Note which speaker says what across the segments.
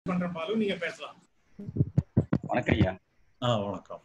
Speaker 1: பண்ற பாலு நீங்க பேசலாம்
Speaker 2: வணக்கம் ஐயா
Speaker 3: ஆ வணக்கம்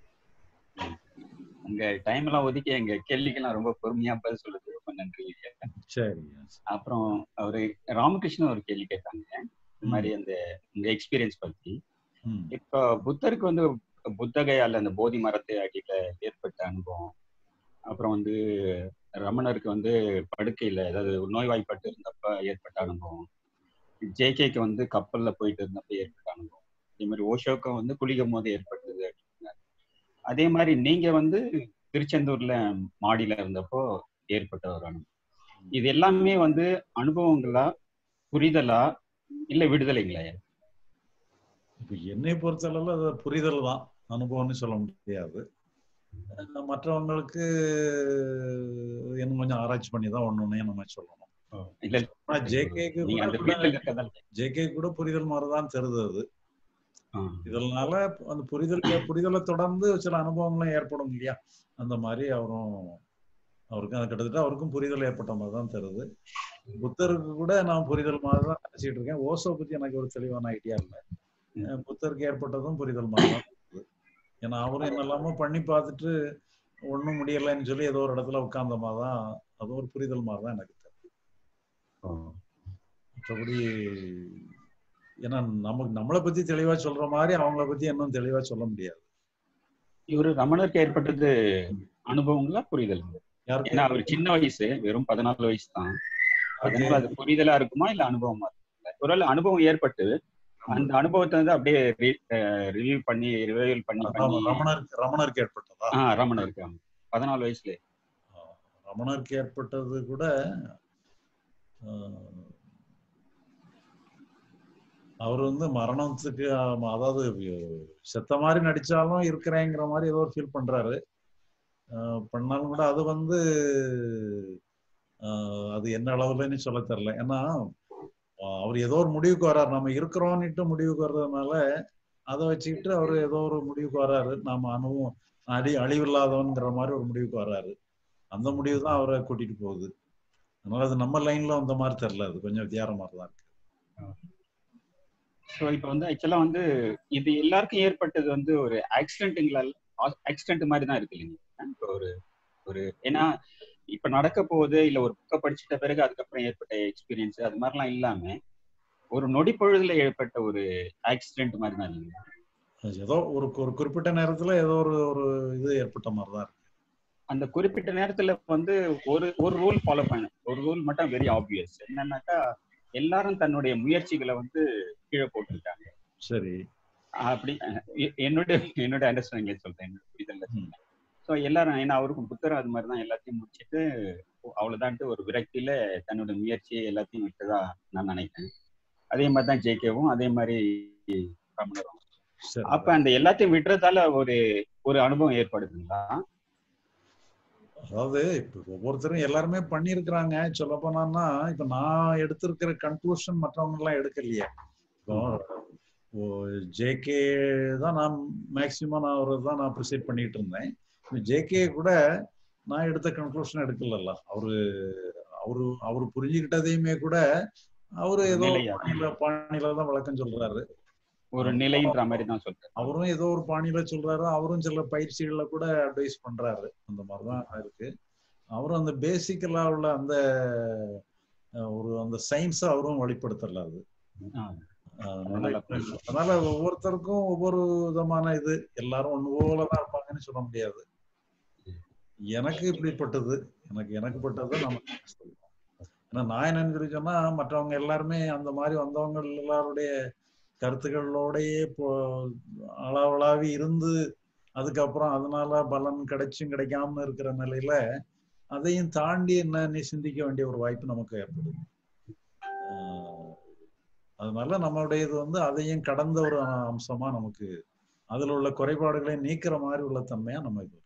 Speaker 2: உங்க டைம் எல்லாம் ஒதுக்கி எங்க கேள்விக்கெல்லாம் ரொம்ப பொறுமையா பதில் சொல்றது ரொம்ப நன்றி ஐயா
Speaker 3: சரி
Speaker 2: அப்புறம் அவரு ராமகிருஷ்ணன் ஒரு கேள்வி கேட்டாங்க இந்த மாதிரி அந்த உங்க எக்ஸ்பீரியன்ஸ் பத்தி
Speaker 3: ம்
Speaker 2: இப்போ புத்தருக்கு வந்து புத்தகையால அந்த போதி மரத்தை அடியில ஏற்பட்ட அனுபவம் அப்புறம் வந்து ரமணருக்கு வந்து படுக்கையில அதாவது நோய்வாய்ப்பட்டு இருந்தப்ப ஏற்பட்ட அனுபவம் ஜேகேக்கு வந்து கப்பல்ல போயிட்டு இருந்தப்ப ஏற்பட்ட அனுபவம் அதே மாதிரி ஓஷோக்கும் வந்து குளிக்கும் போது ஏற்பட்டது அப்படின்னாரு அதே மாதிரி நீங்க வந்து திருச்செந்தூர்ல மாடியில இருந்தப்போ ஏற்பட்ட ஒரு அனுபவம் இது எல்லாமே வந்து அனுபவங்களா புரிதலா இல்ல விடுதலைங்களா
Speaker 3: இப்போ என்னை பொறுத்தளவில் அது புரிதல் தான் அனுபவம்னு சொல்ல முடியாது அஹ் மற்றவங்களுக்கு இன்னும் கொஞ்சம் ஆராய்ச்சி பண்ணி தான் ஒன்று ஒன்றையும் நம்ம சொல்லணும்
Speaker 2: இல்ல
Speaker 3: ஆனா ஜேகேக்கு
Speaker 2: நீங்க அந்த ஃபீல்ட்ல இருக்கதால
Speaker 3: ஜேகே கூட புரிதல் மாதிரி தான் தெரியுது அது
Speaker 2: ஆ.
Speaker 3: இதனால அந்த புரிதல் புரிதலை தொடர்ந்து சில அனுபவங்களும் ஏற்படும் இல்லையா அந்த மாதிரி அவரும் அவருக்கும் அது கிட்டத்தட்ட அவருக்கும் புரிதல் ஏற்பட்ட மாதிரி தான் தருது புத்தருக்கு கூட நான் புரிதல் மாதிரி தான் நினைச்சிட்டு இருக்கேன் ஓசோ பத்தி எனக்கு ஒரு தெளிவான ஐடியா இல்லை அஹ் புத்தருக்கு ஏற்பட்டதும் புரிதல் மாதிரி தான் இருக்குது ஏன்னா அவரும் என்னெல்லாமோ பண்ணி பார்த்துட்டு ஒன்றும் முடியலைன்னு சொல்லி ஏதோ ஒரு இடத்துல உட்கார்ந்த மாதிரி தான் அது ஒரு புரிதல் மாதிரி தான் எனக்கு தெரியும் மற்றபடி ஏன்னா நமக்கு நம்மளை பத்தி தெளிவா சொல்ற மாதிரி அவங்கள பத்தி இன்னும் தெளிவா சொல்ல முடியாது
Speaker 2: இவரு ரமணருக்கு ஏற்பட்டது அனுபவங்களா புரிதல்
Speaker 3: யாருக்கு
Speaker 2: ஏன்னா அவர் சின்ன வயசு வெறும் பதினாலு வயசு தான் அதனால அது புரிதலா இருக்குமா இல்ல அனுபவமா இருக்குமா ஒருவேளை அனுபவம் ஏற்பட்டு அந்த அனுபவத்தை வந்து அப்படியே ரிவ்யூ பண்ணி ரிவைவல் பண்ணி
Speaker 3: ஆமா,
Speaker 2: பண்ணி
Speaker 3: ரமணருக்கு ரமணருக்கு ஏற்பட்டதா
Speaker 2: ஆஹ் ரமணருக்கு ஆமா. பதினாலு வயசுல
Speaker 3: ஆ, ரமணருக்கு ஏற்பட்டது கூட ஆஹ், அவர் வந்து மரணத்துக்கு ஆமா, அதாவது செத்த மாதிரி நடிச்சாலும் இருக்கிறேங்கிற மாதிரி ஏதோ ஃபீல் பண்றாரு ஆஹ், பண்ணாலும் கூட அது வந்து ஆஹ், அது என்ன அளவுலன்னு சொல்ல தெரியல ஏன்னா ஆஹ், அவர் ஏதோ ஒரு முடிவுக்கு வர்றாரு நம்ம இருக்கிறோம்னுட்டு முடிவுக்கு வர்றதுனால அதை வச்சுக்கிட்டு அவர் ஏதோ ஒரு முடிவுக்கு வர்றாரு நாம அனுபவம் அடி அழிவில்லாதவன்கிற மாதிரி ஒரு முடிவுக்கு வர்றாரு அந்த முடிவு தான் அவரை கூட்டிட்டு போகுது அதனால அது நம்ம லைன்ல அந்த மாதிரி தெரியல அது கொஞ்சம் வித்தியாசமா தான் இருக்கு
Speaker 2: ஸோ இப்போ வந்து ஆக்சுவலா வந்து இது எல்லாருக்கும் ஏற்பட்டது வந்து ஒரு ஆக்சிடென்ட்டுங்களால் ஆக்சிடென்ட் மாதிரி தான் இருக்கு இல்லைங்க இப்போ ஒரு ஒரு ஏன்னா இப்ப நடக்க போகுது இல்ல ஒரு புக்கை படிச்சிட்ட பிறகு அதுக்கப்புறம் ஏற்பட்ட எக்ஸ்பீரியன்ஸ் அது மாதிரிலாம் இல்லாம ஒரு நொடி பொழுதுல ஏற்பட்ட ஒரு ஆக்சிடென்ட் மாதிரி தான் இல்லைங்க
Speaker 3: அது ஏதோ ஒரு ஒரு குறிப்பிட்ட நேரத்துல ஏதோ ஒரு ஒரு இது ஏற்பட்ட மாதிரி தான் இருக்கு
Speaker 2: அந்த குறிப்பிட்ட நேரத்துல வந்து ஒரு ஒரு ரூல் ஃபாலோ பண்ண ஒரு ரூல் மட்டும் வெரி ஆப்வியஸ் என்னன்னாக்கா எல்லாரும் தன்னுடைய முயற்சிகளை வந்து கீழே போட்டிருக்காங்க
Speaker 3: சரி
Speaker 2: அப்படி எ- என்னோட என்னோட அண்டர்ஸ்டாண்டிங்ல சொல்றேன் என்னோட புரிதல்ல சொல்றேன் ஸோ எல்லாரும் ஏன்னா அவருக்கும் புத்தர் அது மாதிரி தான் எல்லாத்தையும் முடிச்சிட்டு அவ்வளவுதான்ட்டு ஒரு விரக்தியில தன்னோட முயற்சி எல்லாத்தையும் விட்டதா நான் நினைக்கிறேன் அதே மாதிரி தான் ஜேகேவும் அதே மாதிரி ரமணரும்
Speaker 3: சரி
Speaker 2: அப்ப அந்த எல்லாத்தையும் விடுறதால ஒரு ஒரு அனுபவம் ஏற்படுதுங்களா
Speaker 3: அதாவது இப்ப ஒவ்வொருத்தரும் எல்லாருமே பண்ணியிருக்கிறாங்க சொல்ல போனான்னா இப்ப நான் எடுத்திருக்கிற கன்க்ளூஷன் மற்றவங்க எல்லாம் எடுக்கலையே இப்போ ஜேகே தான் நான் மேக்சிமம் நான் அவரை தான் நான் ப்ரிசைட் பண்ணிட்டு இருந்தேன் ஜேகே கூட நான் எடுத்த கன்க்ளூஷன் எடுக்கலல்ல அவரு அவரு அவரு புரிஞ்சுக்கிட்டதையுமே கூட அவரு ஏதோ
Speaker 2: நிலையா.
Speaker 3: பாணியில பாணியில தான் விளக்கம் சொல்றாரு
Speaker 2: ஒரு நிலைன்ற மாதிரி தான் சொல்றேன்
Speaker 3: அவரும் ஏதோ ஒரு பாணியில சொல்றாரு அவரும் சில பயிற்சிகள்ல கூட அட்வைஸ் பண்றாரு அந்த மாதிரிதான் இருக்கு அவரும் அந்த பேசிக்கலா உள்ள அந்த அஹ், ஒரு அந்த சயின்ஸை அவரும் வெளிப்படுத்தல அது
Speaker 2: ஆ.
Speaker 3: அஹ்,
Speaker 2: அதனால
Speaker 3: அதனால ஒவ்வொருத்தருக்கும் ஒவ்வொரு விதமான இது எல்லாரும் ஒண்ணு போலதான் இருப்பாங்கன்னு சொல்ல முடியாது எனக்கு இப்படிப்பட்டது எனக்கு எனக்கு பட்டதை நம்ம சொல்லுவோம் ஏன்னா நான் என்ன நினைக்கிறேன்னா மற்றவங்க எல்லாருமே அந்த மாதிரி வந்தவங்க எல்லாருடைய கருத்துக்களோடயே இப்போ அளவளாவி இருந்து அதுக்கப்புறம் அதனால பலன் கிடைச்சும் கிடைக்காம இருக்கிற நிலையில அதையும் தாண்டி என்ன நீ சிந்திக்க வேண்டிய ஒரு வாய்ப்பு நமக்கு ஏற்படுது ஆஹ் அதனால நம்மளுடைய இது வந்து அதையும் கடந்த ஒரு அம்சமா நமக்கு அதுல உள்ள குறைபாடுகளை நீக்கிற மாதிரி உள்ள தன்மையா நம்ம இது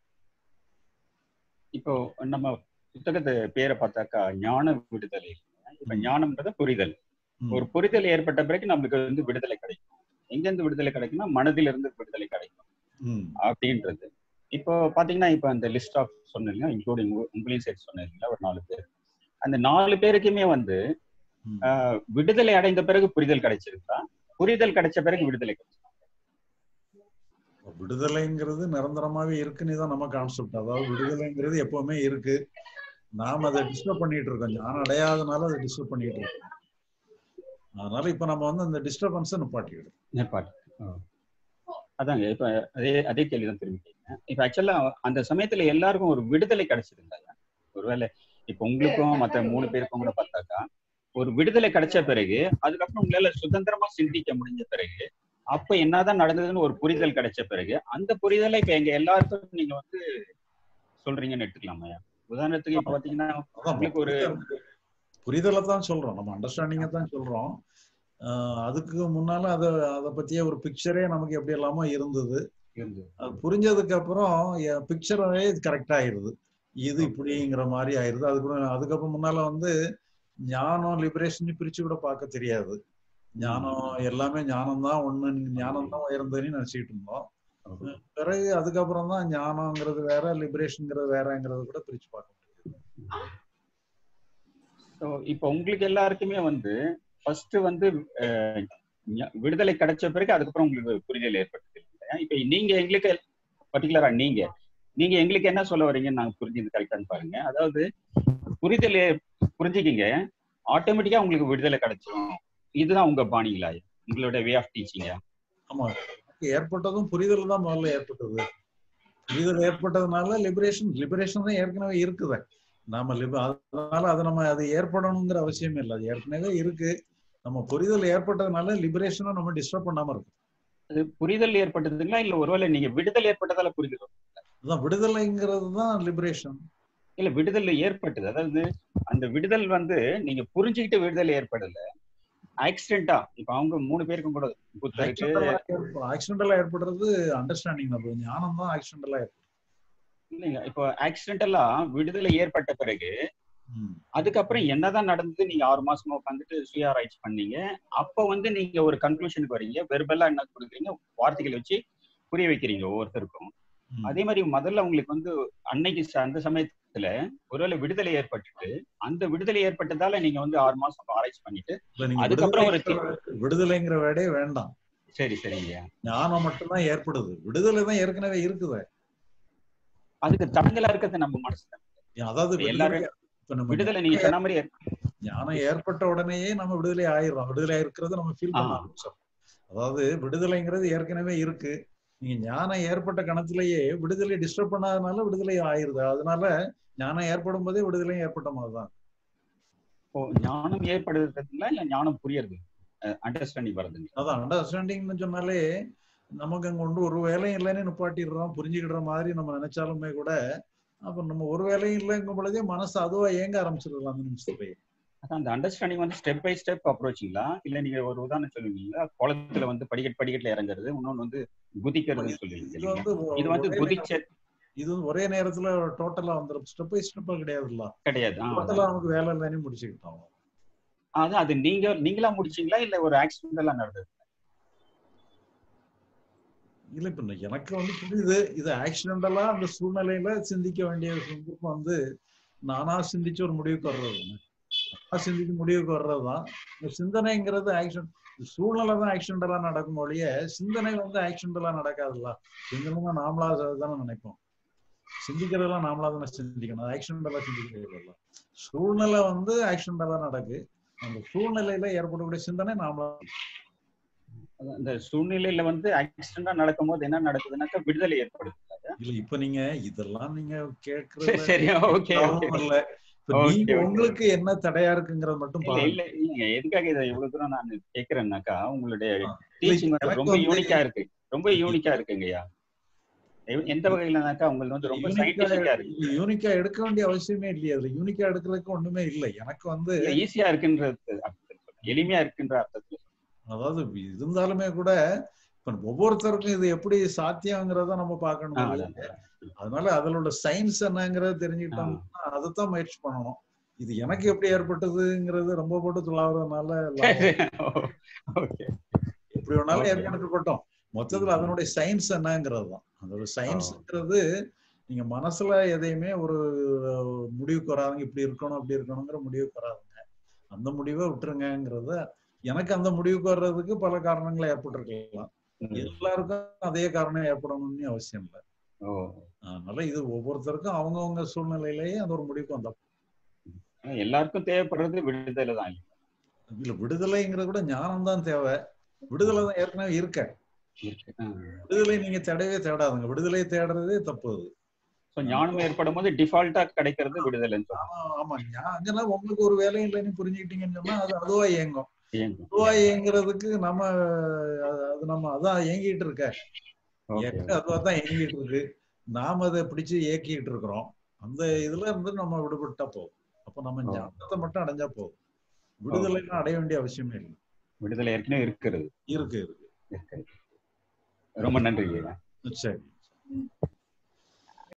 Speaker 2: இப்போ நம்ம புத்தகத்து பேரை பார்த்தாக்கா ஞான விடுதலை இப்ப ஞானம்ன்றது புரிதல்
Speaker 3: ம்.
Speaker 2: ஒரு புரிதல் ஏற்பட்ட பிறகு நம்மளுக்கு வந்து விடுதலை கிடைக்கும் எங்க இருந்து விடுதலை கிடைக்கும்னா மனதிலிருந்து விடுதலை கிடைக்கும்
Speaker 3: ம்,
Speaker 2: அப்படின்றது இப்போ பாத்தீங்கன்னா இப்போ அந்த லிஸ்ட் ஆஃப் சொன்னீங்க இன்க்ளூடிங் உங்களையும் சேர்த்து சொன்னீங்களா ஒரு நாலு பேர் அந்த நாலு பேருக்குமே வந்து
Speaker 3: ம்.
Speaker 2: ஆஹ், விடுதலை அடைந்த பிறகு புரிதல் கிடைச்சிருக்கா புரிதல் கிடைச்ச பிறகு விடுதலை கிடைச்சு
Speaker 3: விடுதலைங்கிறது நிரந்தரமாவே இருக்குன்னு தான் நம்ம கான்செப்ட் அதாவது விடுதலைங்கிறது எப்பவுமே இருக்கு நாம அதை டிஸ்டர்ப் பண்ணிட்டு இருக்கோம் ஞானம் அடையாதனால அதை டிஸ்டர்ப் பண்ணிட்டு இருக்கோம் அதனால இப்ப நம்ம வந்து அந்த டிஸ்டர்பன்ஸை நிப்பாட்டிக்கிடும்
Speaker 2: ஏற்பாடு ஆ. அதாங்க இப்ப அதே அதே கேள்விதான் திரும்பி கேட்கிறேன் இப்ப ஆக்சுவலா அந்த சமயத்துல எல்லாருக்கும் ஒரு விடுதலை கிடைச்சதுங்களா ஒருவேளை இப்ப உங்களுக்கும் மத்த மூணு பேருக்கும் கூட பார்த்தாக்கா ஒரு விடுதலை கிடைச்ச பிறகு அதுக்கப்புறம் உங்களால சுதந்திரமா சிந்திக்க முடிஞ்ச பிறகு அப்ப என்னதான் நடந்ததுன்னு ஒரு புரிதல் கிடைச்ச பிறகு அந்த புரிதலை இப்ப எங்க எல்லாருக்கும் நீங்க வந்து சொல்றீங்கன்னு எடுத்துக்கலாமா உதாரணத்துக்கு இப்ப பாத்தீங்கன்னா
Speaker 3: அதான்
Speaker 2: உங்களுக்கு ஒரு
Speaker 3: புரிதலை தான் சொல்றோம் நம்ம அண்டர்ஸ்டாண்டிங்கை தான் சொல்றோம் ஆஹ் அதுக்கு முன்னால அத அதை பத்திய ஒரு பிக்சரே நமக்கு எப்படி எல்லாமோ இருந்தது
Speaker 2: இருந்தது
Speaker 3: அது புரிஞ்சதுக்கு அப்புறம் பிக்சரே கரெக்ட் ஆயிருது இது இப்படிங்கிற மாதிரி ஆயிருது அதுக்கப்புறம் அதுக்கப்புறம் முன்னால வந்து ஞானம் லிபரேஷன் பிரிச்சு கூட பார்க்க தெரியாது ஞானம் எல்லாமே ஞானம் தான் ஒண்ணு ஞானம் தான் உயர்ந்ததுன்னு நினைச்சிட்டு இருந்தோம் பிறகு அதுக்கப்புறம் தான் ஞானம்ங்கிறது வேற லிபரேஷன்ங்கிறது வேறங்கிறது கூட பிரிச்சு பார்க்க முடியுது
Speaker 2: ஸோ இப்போ உங்களுக்கு எல்லாருக்குமே வந்து ஃபர்ஸ்ட் வந்து அஹ், ஞ- விடுதலை கிடைச்ச பிறகு அதுக்கப்புறம் உங்களுக்கு புரிதல் ஏற்பட்டது இல்லையா இப்போ நீங்க எங்களுக்கு பர்டிகுலரா நீங்க நீங்க எங்களுக்கு என்ன சொல்ல வரீங்கன்னு நாங்க புரிஞ்சது கரெக்டான்னு பாருங்க அதாவது புரிதல் ஏ- புரிஞ்சுக்கிங்க ஆட்டோமேட்டிக்கா உங்களுக்கு விடுதலை கிடைச்சிரும் இதுதான் உங்க பாணிங்களா உங்களோட வே ஆஃப் டீச்சிங்கா
Speaker 3: ஆமா எனக்கு ஏற்பட்டதும் புரிதல் தான் முதல்ல ஏற்பட்டது புரிதல் ஏற்பட்டதுனால லிபரேஷன் லிபரேஷன் தான் ஏற்கனவே இருக்குது நாம லிப அதனால அது நம்ம அது ஏற்படணுங்கிற அவசியம் இல்லை அது ஏற்கனவே இருக்கு நம்ம புரிதல் ஏற்பட்டதுனால லிபரேஷனை நம்ம டிஸ்டர்ப் பண்ணாம இருக்கும்
Speaker 2: அது புரிதல் ஏற்பட்டதுங்களா இல்ல ஒருவேளை நீங்க விடுதல் ஏற்பட்டதால புரிதல்
Speaker 3: அதான் விடுதலைங்கிறது தான் லிபரேஷன்
Speaker 2: இல்ல விடுதல் ஏற்பட்டது அதாவது அந்த விடுதல் வந்து நீங்க புரிஞ்சுக்கிட்டு விடுதல் ஏற்படல ஆக்சிடென்டா இப்ப அவங்க மூணு பேருக்கும் கூட புத்தருக்கு
Speaker 3: ஆக்சிடென்டலா ஏற்படுறது அண்டர்ஸ்டாண்டிங் தான் ஞானம் தான் ஆக்சிடென்டலா ஏற்படும்
Speaker 2: இல்லைங்க இப்போ ஆக்சிடென்டலா விடுதலை ஏற்பட்ட பிறகு
Speaker 3: ம்.
Speaker 2: அதுக்கப்புறம் என்னதான் நடந்தது நீங்க ஆறு மாசமா உட்காந்துட்டு சுய ஆராய்ச்சி பண்ணீங்க அப்ப வந்து நீங்க ஒரு கன்க்ளூஷனுக்கு வரீங்க வெர்பலா என்ன கொடுக்குறீங்க வார்த்தைகளை வச்சு புரிய வைக்கிறீங்க ஒவ்வொருத்தருக்கும்
Speaker 3: ம்.
Speaker 2: அதே மாதிரி முதல்ல உங்களுக்கு வந்து அன்னைக்கு ச- அந்த சமயத்துல ஒருவேளை விடுதலை ஏற்பட்டுட்டு அந்த விடுதலை ஏற்பட்டதால நீங்க வந்து ஆறு மாசம் ஆராய்ச்சி பண்ணிட்டு
Speaker 3: இல்ல, நீங்க
Speaker 2: அதுக்கப்புறம் ஒரு
Speaker 3: விடுதலைங்கிற- விடுதலைங்கிற வேடே வேண்டாம்
Speaker 2: சரி சரிங்க
Speaker 3: ஞானம் மட்டும்தான் ஏற்படுது விடுதலை தான் ஏற்கனவே இருக்குது
Speaker 2: அதுக்கு தடங்கலா இருக்கிறது நம்ம மனசு தான்.
Speaker 3: அதாவது
Speaker 2: இப்ப எல்லாரும்
Speaker 3: விடுதலை- இப்ப நம்ம
Speaker 2: விடுதலை நீங்க சொன்ன மாதிரி ஏற்ப-
Speaker 3: ஞானம் ஏற்பட்ட உடனேயே நம்ம விடுதலை ஆயிடுறோம் விடுதலை இருக்கிறத நம்ம ஃபீல் பண்ண
Speaker 2: ஆ.
Speaker 3: ஆரம்பிச்சோம் அதாவது விடுதலைங்கிறது ஏற்கனவே இருக்கு நீங்க ஞானம் ஏற்பட்ட கணத்திலேயே விடுதலை டிஸ்டர்ப் பண்ணாதனால விடுதலை ஆயிருது அதனால ஞானம் ஏற்படும் போதே விடுதலை ஏற்பட்ட மாதிரிதான்
Speaker 2: ஓ ஞானம் ஏற்படுறதுங்களா இல்ல ஞானம் புரியறது அண்டர்ஸ்டாண்டிங் வருதுங்க
Speaker 3: அதான் அண்டர்ஸ்டாண்டிங்னு சொன்னாலே நமக்கு அங்க ஒன்று ஒரு வேலையும் இல்லைன்னு நிப்பாட்டிடுறோம் புரிஞ்சுக்கிற மாதிரி நம்ம நினைச்சாலுமே கூட அப்ப நம்ம ஒரு வேலையும் இல்லைங்கும் பொழுதே மனசு அதுவா ஏங்க ஆரம்பிச்சிடலாம் அந்த நிமிஷத்துலயே
Speaker 2: அதான் அந்த அண்டர்ஸ்டாண்டிங் வந்து ஸ்டெப் பை ஸ்டெப் அப்ரோச்சிங்களா இல்ல நீங்க ஒரு உதாரணம் சொல்லுவீங்களா குளத்துல வந்து படிக்கட் படிக்கட்டுல இறங்குறது இன்னொன்னு வந்து குதிக்கிறதுன்னு சொல்லுவீங்க
Speaker 3: இது
Speaker 2: இல்லையா?
Speaker 3: வந்து
Speaker 2: இது வந்து
Speaker 3: ஒரே
Speaker 2: குதிச்ச
Speaker 3: இது வந்து ஒரே நேரத்துல டோட்டலா வந்துடும் ஸ்டெப் பை ஸ்டெப்பா கிடையாதுல்ல
Speaker 2: கிடையாது ஆ,
Speaker 3: டோட்டலா
Speaker 2: அதான்.
Speaker 3: நமக்கு வேலை இல்லைன்னு முடிச்சுக்கிட்டோம்
Speaker 2: அதான் அது நீங்க நீங்களா முடிச்சீங்களா இல்ல ஒரு ஆக்சிடென்டலா நடந்தது
Speaker 3: இல்ல இப்ப நான் எனக்கு வந்து புரியுது இது ஆக்சிடென்டலா அந்த சூழ்நிலையில சிந்திக்க வேண்டிய சந்தர்ப்பம் வந்து நானா சிந்திச்சு ஒரு முடிவுக்கு வர்றது நானா சிந்திச்சு முடிவுக்கு வர்றதுதான் இந்த சிந்தனைங்கிறது ஆக்சிடென்ட் சூழ்நிலை தான் ஆக்சிடென்டலா நடக்கும் ஒழிய சிந்தனை வந்து ஆக்சிடென்டலா நடக்காதுல்ல சிந்தனை நாமளா தானே நினைப்போம் சிந்திக்கிறதெல்லாம் நாமளா தானே சிந்திக்கணும் ஆக்சிடென்டலா சிந்திக்கிறது சூழ்நிலை வந்து ஆக்சிடென்டலா நடக்கு அந்த சூழ்நிலையில ஏற்படக்கூடிய சிந்தனை நாமளா
Speaker 2: அதான் இந்த சூழ்நிலையில வந்து ஆக்சிடென்டா நடக்கும் போது என்ன நடக்குதுன்னாக்கா விடுதலை ஏற்படுது
Speaker 3: இல்ல இப்ப நீங்க இதெல்லாம் நீங்க
Speaker 2: சரி
Speaker 3: கேக்குறது
Speaker 2: சரி ஓகே
Speaker 3: லாபம் இல்ல இப்ப
Speaker 2: Okay,
Speaker 3: நீங்க
Speaker 2: okay.
Speaker 3: உங்களுக்கு என்ன தடையா இருக்குங்கிறது மட்டும்
Speaker 2: இல்ல
Speaker 3: பாருங்க
Speaker 2: இல்ல இல்லைங்க எதுக்காக இதை இவ்வளவு தூரம் நான் கேக்குறேன்னாக்கா உங்களுடைய
Speaker 3: ஆ.
Speaker 2: டீச்சிங் வந்து
Speaker 3: எனக்கு
Speaker 2: ரொம்ப
Speaker 3: வந்து-
Speaker 2: யூனிக்கா இருக்கு ரொம்ப யூனிக்கா இருக்குங்கய்யா எ- எந்த வகையிலனாக்கா உங்களுக்கு வந்து ரொம்ப சயின்டிபிக்கா இருக்கு
Speaker 3: யூனிக்கா எடுக்க வேண்டிய அவசியமே இல்லையா அதுல யூனிக்கா எடுக்கிறதுக்கு ஒண்ணுமே இல்லை எனக்கு வந்து
Speaker 2: இல்ல ஈஸியா இருக்குன்றது அர்த்தத்துல சொல்றேன். எளிமையா இருக்குன்ற அர்த்தத்துல சொல்றேன்.
Speaker 3: அதாவது இருந்தாலுமே கூட இப்ப ஒவ்வொருத்தருக்கும் இது எப்படி சாத்தியங்கிறத நம்ம
Speaker 2: ஆ,
Speaker 3: பார்க்கணும்
Speaker 2: அதான், அதான்.
Speaker 3: அதனால அதுல உள்ள சயின்ஸ் என்னங்கறத தெரிஞ்சுக்கிட்டோம்னா அதைத்தான் முயற்சி பண்ணணும் இது எனக்கு எப்படி ஏற்பட்டதுங்கிறது ரொம்ப போட்டு துளாவுறதுனால லாபம்
Speaker 2: ஓகே
Speaker 3: எப்படி வேணாலும்
Speaker 2: Okay.
Speaker 3: ஏற்படுத்தப்பட்டோம் மொத்தத்துல அதனுடைய சயின்ஸ் என்னங்கிறது தான் அதோட சயின்ஸ்ங்கிறது நீங்க மனசுல எதையுமே ஒரு முடிவுக்கு வராதுங்க இப்படி இருக்கணும் அப்படி இருக்கணுங்கிற முடிவுக்கு வராதுங்க அந்த முடிவை விட்டுருங்கங்கிறத எனக்கு அந்த முடிவுக்கு வர்றதுக்கு பல காரணங்கள் ஏற்பட்டிருக்கலாம்
Speaker 2: ம்.
Speaker 3: எல்லாருக்கும் அதே காரணம் ஏற்படணும்னு அவசியம் இல்லை
Speaker 2: ஓ
Speaker 3: அதனால இது ஒவ்வொருத்தருக்கும் அவங்கவங்க சூழ்நிலையிலேயே அந்த ஒரு முடிவுக்கு வந்தா
Speaker 2: ஆனா எல்லாருக்கும் தேவைப்படுறது விடுதலை தான்
Speaker 3: இல்ல விடுதலைங்கிறத விட ஞானம் தான் தேவை விடுதலை தான் ஏற்கனவே இருக்க
Speaker 2: இருக்கு ஆ.
Speaker 3: விடுதலை நீங்க தேடவே தேடாதுங்க விடுதலை தேடுறதே தப்பு அது
Speaker 2: So, ஞானம் ஏற்படும் போது டிஃபால்ட்டா கிடைக்கிறது விடுதலைன்னு சொல்றாங்க
Speaker 3: ஆமா ஆமா ஞா- அங்கன்னா உங்களுக்கு ஒரு வேலையும் இல்லைன்னு புரிஞ்சுக்கிட்டீங்கன்னு சொன்னா அது அதுவா இயங்கும்
Speaker 2: இயங்கும்.
Speaker 3: அதுவா இயங்குறதுக்கு நம்ம அது அது நம்ம அதான் இயங்கிட்டு இருக்க
Speaker 2: Okay.
Speaker 3: இயக்க அதுவா தான் இயங்கிட்டு இருக்கு நாம அதை பிடிச்சு இயக்கிட்டு இருக்கிறோம் அந்த இதுல இருந்து நம்ம விடுபட்டா போதும் அப்ப நம்ம
Speaker 2: ஓ.
Speaker 3: ஞானத்தை மட்டும் அடைஞ்சா போதும் விடுதலைலாம் அடைய வேண்டிய அவசியமே இல்லை
Speaker 2: விடுதலை ஏற்கனவே இருக்கிறது
Speaker 3: இருக்கு இருக்கு
Speaker 2: இருக்கிறது ரொம்ப நன்றி ஐயா
Speaker 3: சரி